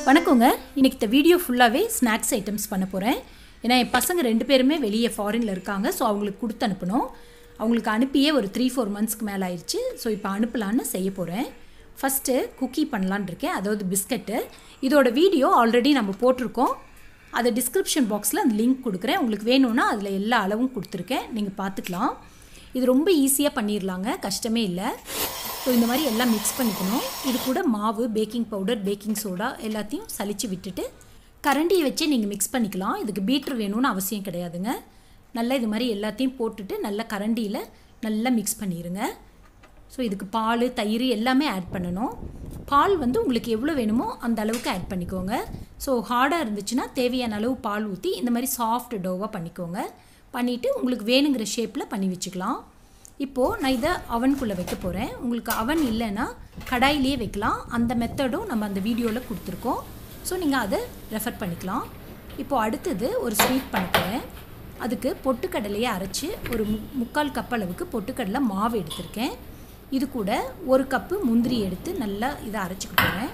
வணக்கங்க இன்னைக்கு இந்த வீடியோ ஃபுல்லாகவே ஸ்நாக்ஸ் ஐட்டம்ஸ் பண்ண போகிறேன் ஏன்னா என் பசங்க ரெண்டு பேருமே வெளியே ஃபாரினில் இருக்காங்க ஸோ அவங்களுக்கு கொடுத்து அனுப்பணும் அவங்களுக்கு அனுப்பியே ஒரு த்ரீ ஃபோர் மந்த்ஸ்க்கு மேலே ஆயிடுச்சு ஸோ இப்போ அனுப்பலான்னு செய்ய போகிறேன் ஃபஸ்ட்டு குக்கி பண்ணலான்னு இருக்கேன் அதாவது பிஸ்கட்டு இதோட வீடியோ ஆல்ரெடி நம்ம போட்டிருக்கோம் அதை டிஸ்கிரிப்ஷன் பாக்ஸில் அந்த லிங்க் கொடுக்குறேன் உங்களுக்கு வேணும்னா அதில் எல்லா அளவும் கொடுத்துருக்கேன் நீங்கள் பார்த்துக்கலாம் இது ரொம்ப ஈஸியாக பண்ணிடலாங்க கஷ்டமே இல்லை ஸோ இந்த மாதிரி எல்லாம் மிக்ஸ் பண்ணிக்கணும் இது கூட மாவு பேக்கிங் பவுடர் பேக்கிங் சோடா எல்லாத்தையும் சலிச்சு விட்டுட்டு கரண்டியை வச்சே நீங்கள் மிக்ஸ் பண்ணிக்கலாம் இதுக்கு பீட்ரு வேணும்னு அவசியம் கிடையாதுங்க நல்லா இது மாதிரி எல்லாத்தையும் போட்டுட்டு நல்லா கரண்டியில் நல்லா மிக்ஸ் பண்ணிடுங்க ஸோ இதுக்கு பால் தயிர் எல்லாமே ஆட் பண்ணணும் பால் வந்து உங்களுக்கு எவ்வளோ வேணுமோ அந்த அளவுக்கு ஆட் பண்ணிக்கோங்க ஸோ ஹார்டாக இருந்துச்சுன்னா தேவையான அளவு பால் ஊற்றி இந்த மாதிரி சாஃப்ட் டோவாக பண்ணிக்கோங்க பண்ணிவிட்டு உங்களுக்கு வேணுங்கிற ஷேப்பில் பண்ணி வச்சுக்கலாம் இப்போது நான் இதை அவனுக்குள்ளே வைக்க போகிறேன் உங்களுக்கு அவன் இல்லைன்னா கடாயிலே வைக்கலாம் அந்த மெத்தடும் நம்ம அந்த வீடியோவில் கொடுத்துருக்கோம் ஸோ நீங்கள் அதை ரெஃபர் பண்ணிக்கலாம் இப்போது அடுத்தது ஒரு ஸ்வீட் பண்ண போகிறேன் அதுக்கு பொட்டுக்கடலையை அரைச்சி ஒரு மு முக்கால் கப் அளவுக்கு பொட்டுக்கடலை மாவு எடுத்திருக்கேன் இது கூட ஒரு கப்பு முந்திரி எடுத்து நல்லா இதை அரைச்சிக்க போகிறேன்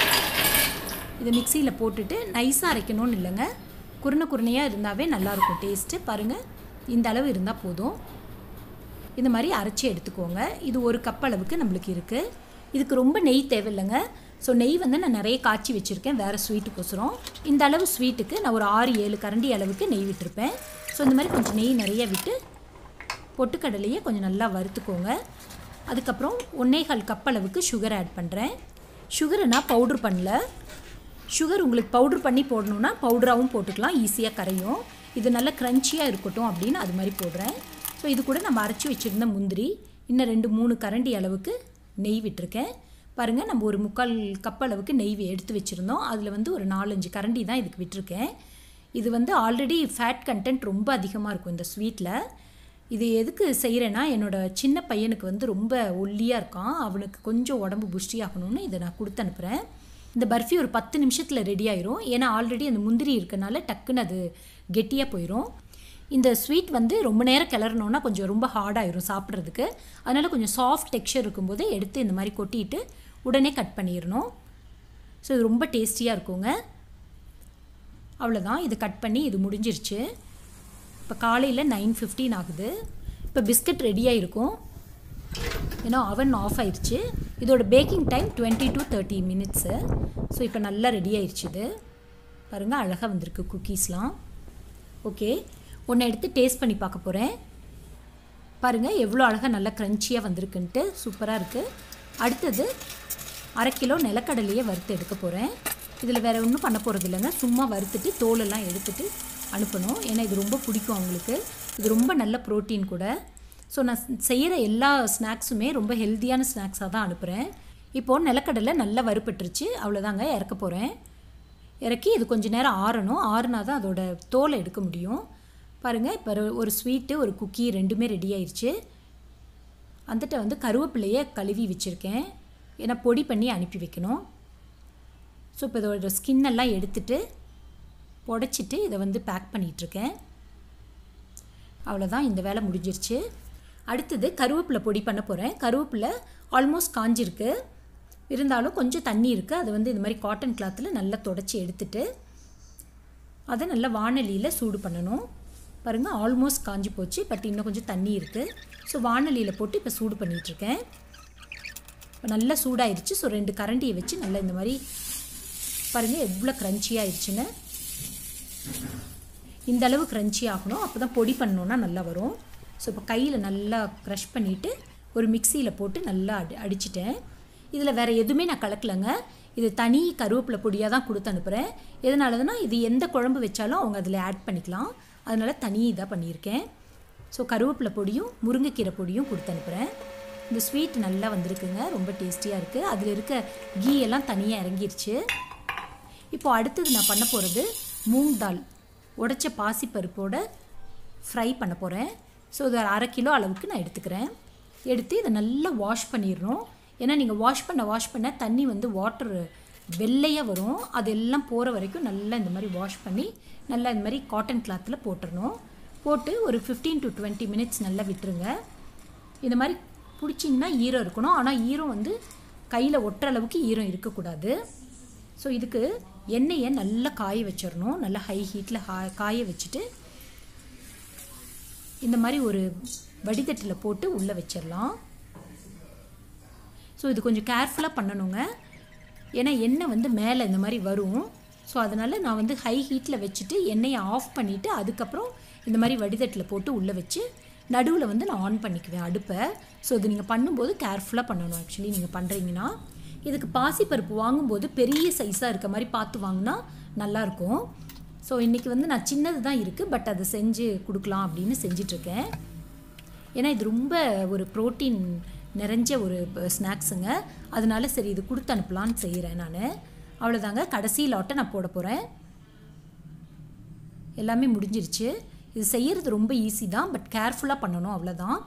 இதை மிக்சியில் போட்டுட்டு நைஸாக அரைக்கணும்னு இல்லைங்க குருணை குருணையாக இருந்தாவே நல்லாயிருக்கும் டேஸ்ட்டு பாருங்கள் இந்த அளவு இருந்தால் போதும் இந்த மாதிரி அரைச்சி எடுத்துக்கோங்க இது ஒரு கப் அளவுக்கு நம்மளுக்கு இருக்குது இதுக்கு ரொம்ப நெய் தேவையில்லைங்க ஸோ நெய் வந்து நான் நிறைய காய்ச்சி வச்சுருக்கேன் வேறு ஸ்வீட்டுக்கோசரம் இந்த அளவு ஸ்வீட்டுக்கு நான் ஒரு ஆறு ஏழு கரண்டி அளவுக்கு நெய் விட்டுருப்பேன் ஸோ இந்த மாதிரி கொஞ்சம் நெய் நிறைய விட்டு பொட்டுக்கடலையே கொஞ்சம் நல்லா வறுத்துக்கோங்க அதுக்கப்புறம் ஒன்னேகால் கப் அளவுக்கு சுகர் ஆட் பண்ணுறேன் சுகரை நான் பவுட்ரு பண்ணல சுகர் உங்களுக்கு பவுட்ரு பண்ணி போடணுன்னா பவுடராகவும் போட்டுக்கலாம் ஈஸியாக கரையும் இது நல்லா க்ரன்ச்சியாக இருக்கட்டும் அப்படின்னு அது மாதிரி போடுறேன் ஸோ இது கூட நம்ம அரைச்சி வச்சுருந்த முந்திரி இன்னும் ரெண்டு மூணு கரண்டி அளவுக்கு நெய் விட்டுருக்கேன் பாருங்கள் நம்ம ஒரு முக்கால் கப் அளவுக்கு நெய் எடுத்து வச்சுருந்தோம் அதில் வந்து ஒரு நாலஞ்சு கரண்டி தான் இதுக்கு விட்டுருக்கேன் இது வந்து ஆல்ரெடி ஃபேட் கண்டென்ட் ரொம்ப அதிகமாக இருக்கும் இந்த ஸ்வீட்டில் இது எதுக்கு செய்கிறேன்னா என்னோடய சின்ன பையனுக்கு வந்து ரொம்ப ஒல்லியாக இருக்கான் அவனுக்கு கொஞ்சம் உடம்பு புஷ்டி ஆகணும்னு இதை நான் கொடுத்து அனுப்புகிறேன் இந்த பர்ஃபி ஒரு பத்து நிமிஷத்தில் ரெடி ஆயிரும் ஏன்னா ஆல்ரெடி அந்த முந்திரி இருக்கனால டக்குன்னு அது கெட்டியாக போயிடும் இந்த ஸ்வீட் வந்து ரொம்ப நேரம் கிளறணுன்னா கொஞ்சம் ரொம்ப ஹார்டாயிரும் சாப்பிட்றதுக்கு அதனால் கொஞ்சம் சாஃப்ட் டெக்ஸ்சர் இருக்கும்போது எடுத்து இந்த மாதிரி கொட்டிட்டு உடனே கட் பண்ணிடணும் ஸோ இது ரொம்ப டேஸ்டியாக இருக்குங்க அவ்வளோதான் இது கட் பண்ணி இது முடிஞ்சிருச்சு இப்போ காலையில் நைன் ஃபிஃப்டீன் ஆகுது இப்போ பிஸ்கட் ரெடியாக இருக்கும் ஏன்னா அவன் ஆஃப் ஆயிடுச்சு இதோட packing time twenty to thirty minutes so இப்போ நல்லா ரெடி ஆயிடுச்சு இது பாருங்கள் அழகாக வந்திருக்கு குக்கீஸ்லாம் ஓகே ஒன்று எடுத்து டேஸ்ட் பண்ணி பார்க்க போகிறேன் பாருங்கள் எவ்வளோ அழகாக நல்லா க்ரன்ச்சியாக வந்திருக்குன்ட்டு சூப்பராக இருக்குது அடுத்தது அரை கிலோ நிலக்கடலையே வறுத்து எடுக்க போகிறேன் இதில் வேறு ஒன்றும் பண்ண போகிறது இல்லைங்க சும்மா வறுத்துட்டு தோலெல்லாம் எடுத்துட்டு அனுப்பணும் ஏன்னா இது ரொம்ப பிடிக்கும் அவங்களுக்கு இது ரொம்ப நல்ல ப்ரோட்டீன் கூட ஸோ நான் செய்கிற எல்லா ஸ்நாக்ஸுமே ரொம்ப ஹெல்த்தியான ஸ்நாக்ஸாக தான் அனுப்புகிறேன் இப்போது நிலக்கடலை நல்லா வறுப்பட்டுருச்சு அவ்வளோதாங்க இறக்க போகிறேன் இறக்கி இது கொஞ்சம் நேரம் ஆறணும் ஆறுனா தான் அதோட தோலை எடுக்க முடியும் பாருங்கள் இப்போ ஒரு ஸ்வீட்டு ஒரு குக்கி ரெண்டுமே ரெடி ஆயிடுச்சு வந்துட்டு வந்து கருவேப்பிலையை கழுவி வச்சுருக்கேன் ஏன்னா பொடி பண்ணி அனுப்பி வைக்கணும் ஸோ இப்போ இதோட ஸ்கின்னெல்லாம் எடுத்துட்டு புடச்சிட்டு இதை வந்து பேக் பண்ணிகிட்ருக்கேன் அவ்வளோதான் இந்த வேலை முடிஞ்சிருச்சு அடுத்தது கருவேப்பிலை பொடி பண்ண போகிறேன் கருவேப்பிலை ஆல்மோஸ்ட் காஞ்சிருக்கு இருந்தாலும் கொஞ்சம் தண்ணி இருக்குது அதை வந்து இந்த மாதிரி காட்டன் கிளாத்தில் நல்லா தொடச்சி எடுத்துட்டு அதை நல்லா வானலியில் சூடு பண்ணணும் பாருங்கள் ஆல்மோஸ்ட் காஞ்சி போச்சு பட் இன்னும் கொஞ்சம் தண்ணி இருக்குது ஸோ வானலியில் போட்டு இப்போ சூடு பண்ணிகிட்ருக்கேன் இப்போ நல்லா சூடாயிருச்சு ஸோ ரெண்டு கரண்டியை வச்சு நல்லா இந்த மாதிரி பாருங்கள் எவ்வளோ க்ரன்ச்சியாக ஆயிடுச்சுன்னு இந்த அளவு க்ரன்ச்சி ஆகணும் அப்போ தான் பொடி பண்ணோன்னா நல்லா வரும் ஸோ இப்போ கையில் நல்லா க்ரஷ் பண்ணிவிட்டு ஒரு மிக்சியில் போட்டு நல்லா அடி அடிச்சிட்டேன் இதில் வேறு எதுவுமே நான் கலக்கலைங்க இது தனி கருவேப்பிலை பொடியாக தான் கொடுத்து அனுப்புகிறேன் எதனாலதுன்னா இது எந்த குழம்பு வச்சாலும் அவங்க அதில் ஆட் பண்ணிக்கலாம் அதனால் தனி இதாக பண்ணியிருக்கேன் ஸோ கருவேப்பிலை பொடியும் முருங்கைக்கீரை பொடியும் கொடுத்து அனுப்புகிறேன் இந்த ஸ்வீட் நல்லா வந்திருக்குங்க ரொம்ப டேஸ்டியாக இருக்குது அதில் இருக்க கீ எல்லாம் தனியாக இறங்கிருச்சு இப்போ அடுத்தது நான் பண்ண போகிறது மூங் தால் உடைச்ச பாசிப்பருப்போட ஃப்ரை பண்ண போகிறேன் ஸோ இது அரை கிலோ அளவுக்கு நான் எடுத்துக்கிறேன் எடுத்து இதை நல்லா வாஷ் பண்ணிடணும் ஏன்னா நீங்கள் வாஷ் பண்ண வாஷ் பண்ண தண்ணி வந்து வாட்டர் வெள்ளையாக வரும் அதெல்லாம் போகிற வரைக்கும் நல்லா இந்த மாதிரி வாஷ் பண்ணி நல்லா இந்த மாதிரி காட்டன் கிளாத்தில் போட்டுடணும் போட்டு ஒரு ஃபிஃப்டீன் டு டுவெண்ட்டி மினிட்ஸ் நல்லா விட்டுருங்க இந்த மாதிரி பிடிச்சிங்கன்னா ஈரம் இருக்கணும் ஆனால் ஈரம் வந்து கையில் ஒட்டுற அளவுக்கு ஈரம் இருக்கக்கூடாது ஸோ இதுக்கு எண்ணெயை நல்லா காய வச்சிடணும் நல்லா ஹை ஹீட்டில் காய வச்சுட்டு இந்த மாதிரி ஒரு வடிதட்டில் போட்டு உள்ளே வச்சிடலாம் ஸோ இது கொஞ்சம் கேர்ஃபுல்லாக பண்ணணுங்க ஏன்னா எண்ணெய் வந்து மேலே இந்த மாதிரி வரும் ஸோ அதனால் நான் வந்து ஹை ஹீட்டில் வச்சுட்டு எண்ணெயை ஆஃப் பண்ணிவிட்டு அதுக்கப்புறம் இந்த மாதிரி வடிதட்டில் போட்டு உள்ளே வச்சு நடுவில் வந்து நான் ஆன் பண்ணிக்குவேன் அடுப்பை ஸோ இது நீங்கள் பண்ணும்போது கேர்ஃபுல்லாக பண்ணணும் ஆக்சுவலி நீங்கள் பண்ணுறீங்கன்னா இதுக்கு பாசிப்பருப்பு வாங்கும்போது பெரிய சைஸாக இருக்க மாதிரி பார்த்து வாங்கினா நல்லாயிருக்கும் ஸோ இன்றைக்கி வந்து நான் சின்னது தான் இருக்குது பட் அதை செஞ்சு கொடுக்கலாம் அப்படின்னு செஞ்சிட்ருக்கேன் ஏன்னா இது ரொம்ப ஒரு ப்ரோட்டீன் நிறைஞ்ச ஒரு ஸ்நாக்ஸுங்க அதனால சரி இது கொடுத்து அனுப்பலான்னு செய்கிறேன் நான் அவ்வளோதாங்க கடைசி லாட்டை நான் போட போகிறேன் எல்லாமே முடிஞ்சிருச்சு இது செய்கிறது ரொம்ப ஈஸி தான் பட் கேர்ஃபுல்லாக பண்ணணும் அவ்வளோதான்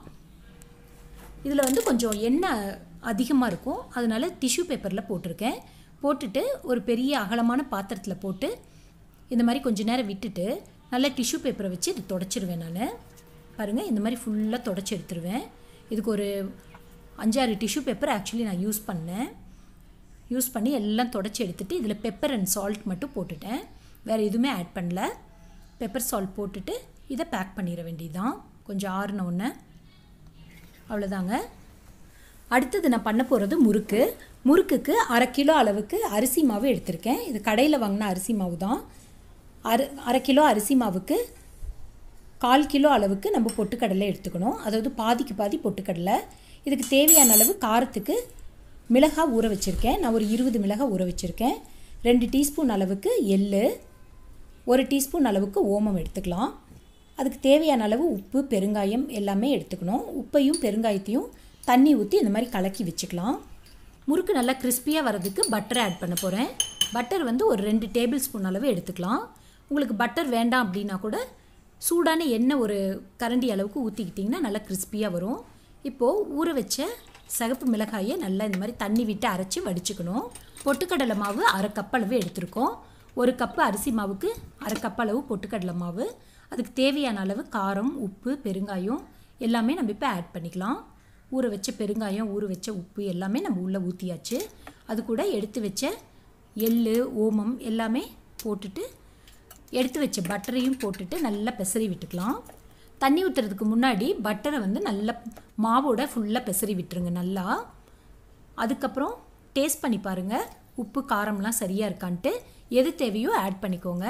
இதில் வந்து கொஞ்சம் எண்ணெய் அதிகமாக இருக்கும் அதனால டிஷ்யூ பேப்பரில் போட்டிருக்கேன் போட்டுட்டு ஒரு பெரிய அகலமான பாத்திரத்தில் போட்டு இந்த மாதிரி கொஞ்ச நேரம் விட்டுட்டு நல்லா டிஷ்யூ பேப்பரை வச்சு இது தொடச்சிருவேன் நான் பாருங்கள் இந்த மாதிரி ஃபுல்லாக தொடச்சி எடுத்துருவேன் இதுக்கு ஒரு அஞ்சாறு டிஷ்யூ பேப்பர் ஆக்சுவலி நான் யூஸ் பண்ணேன் யூஸ் பண்ணி எல்லாம் தொடச்சி எடுத்துகிட்டு இதில் பெப்பர் அண்ட் சால்ட் மட்டும் போட்டுட்டேன் வேறு எதுவுமே ஆட் பண்ணல பெப்பர் சால்ட் போட்டுட்டு இதை பேக் பண்ணிட வேண்டியதுதான் கொஞ்சம் ஆறுன ஒன்று அவ்வளோதாங்க அடுத்தது நான் பண்ண போகிறது முறுக்கு முறுக்குக்கு அரை கிலோ அளவுக்கு அரிசி மாவு எடுத்திருக்கேன் இது கடையில் வாங்கின அரிசி மாவு தான் அரை அரை கிலோ அரிசி மாவுக்கு கால் கிலோ அளவுக்கு நம்ம பொட்டுக்கடலை எடுத்துக்கணும் அதாவது பாதிக்கு பாதி பொட்டுக்கடலை இதுக்கு தேவையான அளவு காரத்துக்கு மிளகாய் ஊற வச்சுருக்கேன் நான் ஒரு இருபது மிளகாய் ஊற வச்சுருக்கேன் ரெண்டு டீஸ்பூன் அளவுக்கு எள் ஒரு டீஸ்பூன் அளவுக்கு ஓமம் எடுத்துக்கலாம் அதுக்கு தேவையான அளவு உப்பு பெருங்காயம் எல்லாமே எடுத்துக்கணும் உப்பையும் பெருங்காயத்தையும் தண்ணி ஊற்றி இந்த மாதிரி கலக்கி வச்சுக்கலாம் முறுக்கு நல்லா கிறிஸ்பியாக வரதுக்கு பட்டர் ஆட் பண்ண போகிறேன் பட்டர் வந்து ஒரு ரெண்டு டேபிள் ஸ்பூன் அளவு எடுத்துக்கலாம் உங்களுக்கு பட்டர் வேண்டாம் அப்படின்னா கூட சூடான எண்ணெய் ஒரு கரண்டி அளவுக்கு ஊற்றிக்கிட்டிங்கன்னா நல்லா கிறிஸ்பியாக வரும் இப்போது ஊற வச்ச சிகப்பு மிளகாயை நல்லா இந்த மாதிரி தண்ணி விட்டு அரைச்சி வடிச்சுக்கணும் பொட்டுக்கடலை மாவு அரை கப் அளவு எடுத்திருக்கோம் ஒரு கப்பு அரிசி மாவுக்கு அரை கப் அளவு பொட்டுக்கடலை மாவு அதுக்கு தேவையான அளவு காரம் உப்பு பெருங்காயம் எல்லாமே நம்ம இப்போ ஆட் பண்ணிக்கலாம் ஊற வச்ச பெருங்காயம் ஊற வச்ச உப்பு எல்லாமே நம்ம உள்ளே ஊற்றியாச்சு அது கூட எடுத்து வச்ச எள் ஓமம் எல்லாமே போட்டுட்டு எடுத்து வச்ச பட்டரையும் போட்டுட்டு நல்லா பெசரி விட்டுக்கலாம் தண்ணி ஊற்றுறதுக்கு முன்னாடி பட்டரை வந்து நல்லா மாவோட ஃபுல்லாக பெசரி விட்டுருங்க நல்லா அதுக்கப்புறம் டேஸ்ட் பண்ணி பாருங்கள் உப்பு காரம்லாம் சரியாக இருக்கான்ட்டு எது தேவையோ ஆட் பண்ணிக்கோங்க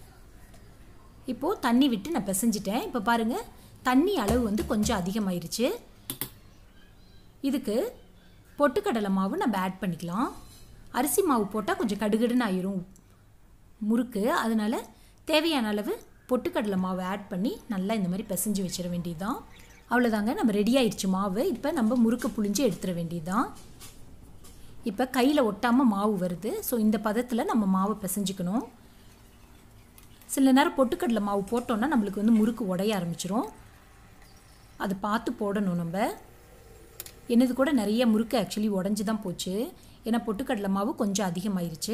இப்போது தண்ணி விட்டு நான் பிசைஞ்சிட்டேன் இப்போ பாருங்கள் தண்ணி அளவு வந்து கொஞ்சம் அதிகமாயிருச்சு இதுக்கு பொட்டுக்கடலை மாவு நம்ம ஆட் பண்ணிக்கலாம் அரிசி மாவு போட்டால் கொஞ்சம் கடுகடுன்னு ஆயிரும் முறுக்கு அதனால் தேவையான அளவு பொட்டுக்கடலை மாவு ஆட் பண்ணி நல்லா இந்த மாதிரி பிசைஞ்சு வச்சிட வேண்டியதுதான் அவ்வளோதாங்க நம்ம ரெடி ஆயிடுச்சு மாவு இப்போ நம்ம முறுக்கு புளிஞ்சு எடுத்துட வேண்டியதுதான் இப்போ கையில் ஒட்டாமல் மாவு வருது ஸோ இந்த பதத்தில் நம்ம மாவை பிசைஞ்சுக்கணும் சில நேரம் பொட்டுக்கடலை மாவு போட்டோன்னா நம்மளுக்கு வந்து முறுக்கு உடைய ஆரம்பிச்சிரும் அது பார்த்து போடணும் நம்ம என்னது கூட நிறைய முறுக்கு ஆக்சுவலி உடஞ்சி தான் போச்சு ஏன்னா பொட்டுக்கடலை மாவு கொஞ்சம் அதிகமாயிருச்சு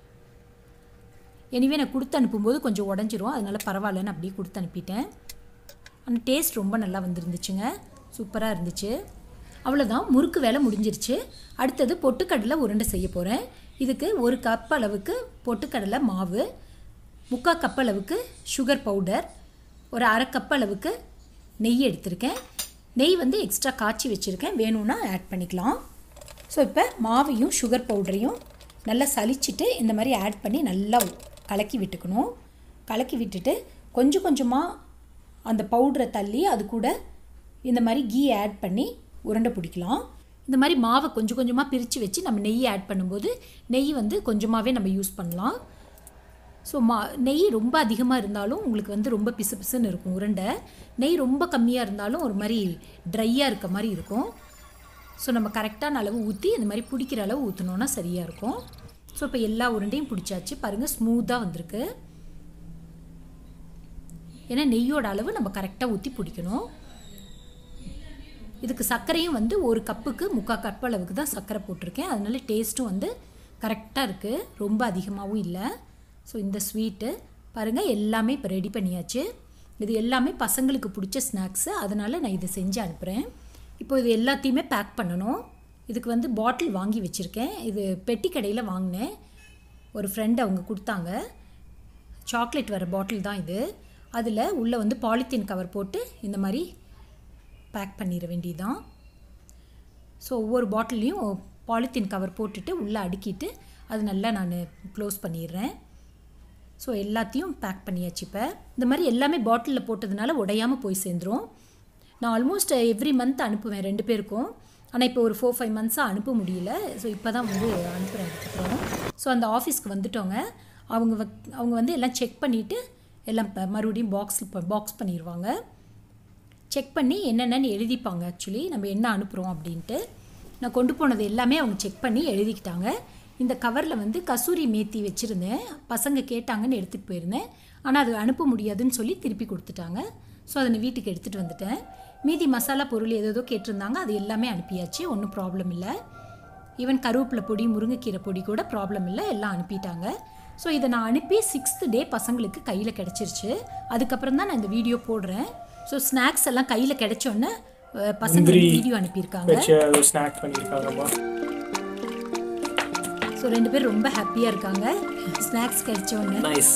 எனிவே நான் கொடுத்து அனுப்பும்போது கொஞ்சம் உடஞ்சிரும் அதனால் பரவாயில்லன்னு அப்படியே கொடுத்து அனுப்பிட்டேன் ஆனால் டேஸ்ட் ரொம்ப நல்லா வந்துருந்துச்சுங்க சூப்பராக இருந்துச்சு அவ்வளோதான் முறுக்கு வேலை முடிஞ்சிருச்சு அடுத்தது பொட்டுக்கடலை உருண்டை செய்ய போகிறேன் இதுக்கு ஒரு கப் அளவுக்கு பொட்டுக்கடலை மாவு முக்கால் கப் அளவுக்கு சுகர் பவுடர் ஒரு அரை கப் அளவுக்கு நெய் எடுத்திருக்கேன் நெய் வந்து எக்ஸ்ட்ரா காய்ச்சி வச்சுருக்கேன் வேணும்னா ஆட் பண்ணிக்கலாம் ஸோ இப்போ மாவையும் சுகர் பவுடரையும் நல்லா சலிச்சிட்டு இந்த மாதிரி ஆட் பண்ணி நல்லா கலக்கி விட்டுக்கணும் கலக்கி விட்டுட்டு கொஞ்சம் கொஞ்சமாக அந்த பவுடரை தள்ளி அது கூட இந்த மாதிரி கீ ஆட் பண்ணி உருண்டை பிடிக்கலாம் இந்த மாதிரி மாவை கொஞ்சம் கொஞ்சமாக பிரித்து வச்சு நம்ம நெய் ஆட் பண்ணும்போது நெய் வந்து கொஞ்சமாகவே நம்ம யூஸ் பண்ணலாம் ஸோ மா நெய் ரொம்ப அதிகமாக இருந்தாலும் உங்களுக்கு வந்து ரொம்ப பிசு பிசுன்னு இருக்கும் உருண்டை நெய் ரொம்ப கம்மியாக இருந்தாலும் ஒரு மாதிரி ட்ரையாக இருக்க மாதிரி இருக்கும் ஸோ நம்ம கரெக்டான அளவு ஊற்றி இந்த மாதிரி பிடிக்கிற அளவு ஊற்றினோன்னா சரியாக இருக்கும் ஸோ இப்போ எல்லா உருண்டையும் பிடிச்சாச்சு பாருங்கள் ஸ்மூத்தாக வந்திருக்கு ஏன்னா நெய்யோட அளவு நம்ம கரெக்டாக ஊற்றி பிடிக்கணும் இதுக்கு சர்க்கரையும் வந்து ஒரு கப்புக்கு முக்கால் கப் அளவுக்கு தான் சர்க்கரை போட்டிருக்கேன் அதனால டேஸ்ட்டும் வந்து கரெக்டாக இருக்குது ரொம்ப அதிகமாகவும் இல்லை ஸோ இந்த ஸ்வீட்டு பாருங்கள் எல்லாமே இப்போ ரெடி பண்ணியாச்சு இது எல்லாமே பசங்களுக்கு பிடிச்ச ஸ்நாக்ஸு அதனால் நான் இதை செஞ்சு அனுப்புகிறேன் இப்போ இது எல்லாத்தையுமே பேக் பண்ணணும் இதுக்கு வந்து பாட்டில் வாங்கி வச்சுருக்கேன் இது பெட்டி கடையில் வாங்கினேன் ஒரு ஃப்ரெண்ட் அவங்க கொடுத்தாங்க சாக்லேட் வர பாட்டில் தான் இது அதில் உள்ளே வந்து பாலித்தீன் கவர் போட்டு இந்த மாதிரி பேக் பண்ணிட வேண்டியதுதான் ஸோ ஒவ்வொரு பாட்டிலையும் பாலித்தீன் கவர் போட்டுட்டு உள்ளே அடுக்கிட்டு அது நல்லா நான் க்ளோஸ் பண்ணிடுறேன் ஸோ எல்லாத்தையும் பேக் பண்ணியாச்சு இப்போ இந்த மாதிரி எல்லாமே பாட்டிலில் போட்டதுனால உடையாமல் போய் சேர்ந்துரும் நான் ஆல்மோஸ்ட் எவ்ரி மந்த் அனுப்புவேன் ரெண்டு பேருக்கும் ஆனால் இப்போ ஒரு ஃபோர் ஃபைவ் மந்த்ஸாக அனுப்ப முடியல ஸோ இப்போ தான் வந்து அனுப்புகிறேன் அதுக்கப்புறம் ஸோ அந்த ஆஃபீஸ்க்கு வந்துட்டோங்க அவங்க வ- அவங்க வந்து எல்லாம் செக் பண்ணிவிட்டு எல்லாம் ப- மறுபடியும் பாக்ஸ் பாக்ஸ் பண்ணிடுவாங்க செக் பண்ணி என்னென்னு எழுதிப்பாங்க ஆக்சுவலி நம்ம என்ன அனுப்புகிறோம் அப்படின்ட்டு நான் கொண்டு போனது எல்லாமே அவங்க செக் பண்ணி எழுதிக்கிட்டாங்க இந்த கவரில் வந்து கசூரி மேத்தி வச்சுருந்தேன் பசங்க கேட்டாங்கன்னு எடுத்துகிட்டு போயிருந்தேன் ஆனால் அது அனுப்ப முடியாதுன்னு சொல்லி திருப்பி கொடுத்துட்டாங்க ஸோ அதை நான் வீட்டுக்கு எடுத்துகிட்டு வந்துட்டேன் மீதி மசாலா பொருள் ஏதேதோ கேட்டிருந்தாங்க அது எல்லாமே அனுப்பியாச்சு ஒன்றும் ப்ராப்ளம் இல்லை ஈவன் கருவேப்பிலை பொடி முருங்கைக்கீரை பொடி கூட ப்ராப்ளம் இல்லை எல்லாம் அனுப்பிட்டாங்க ஸோ இதை நான் அனுப்பி சிக்ஸ்த் டே பசங்களுக்கு கையில் கிடச்சிருச்சு அதுக்கப்புறம் தான் நான் இந்த வீடியோ போடுறேன் ஸோ ஸ்நாக்ஸ் எல்லாம் கையில் கிடைச்சோன்னே அஹ், பசங்க முந்திரி வீடியோ அனுப்பியிருக்காங்க வச்சு அதை ஸ்நாக் பண்ணியிருக்காங்கம்மா ஸோ ரெண்டு பேரும் ரொம்ப ஹாப்பியாக இருக்காங்க ஸ்நாக்ஸ் கிடைச்சோன்னே Nice.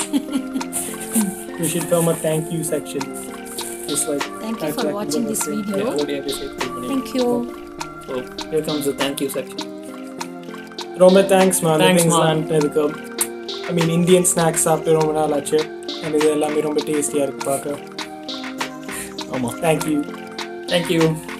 you should film a thank you section. Just like Thank you act for like watching you're this listening. video. Yeah, what do you have to say? Tiffany? Thank you So here comes the thank you section. ரொம்ப thanks மா Thanks, திங்ஸ் Ma. இதுக்கு ஐ மீன் Indian snacks சாப்பிட்டு ரொம்ப நாள் ஆச்சு and இது எல்லாமே ரொம்ப டேஸ்டியாக இருக்கு பார்க்க ஆமாம் தேங்க்யூ தேங்க்யூ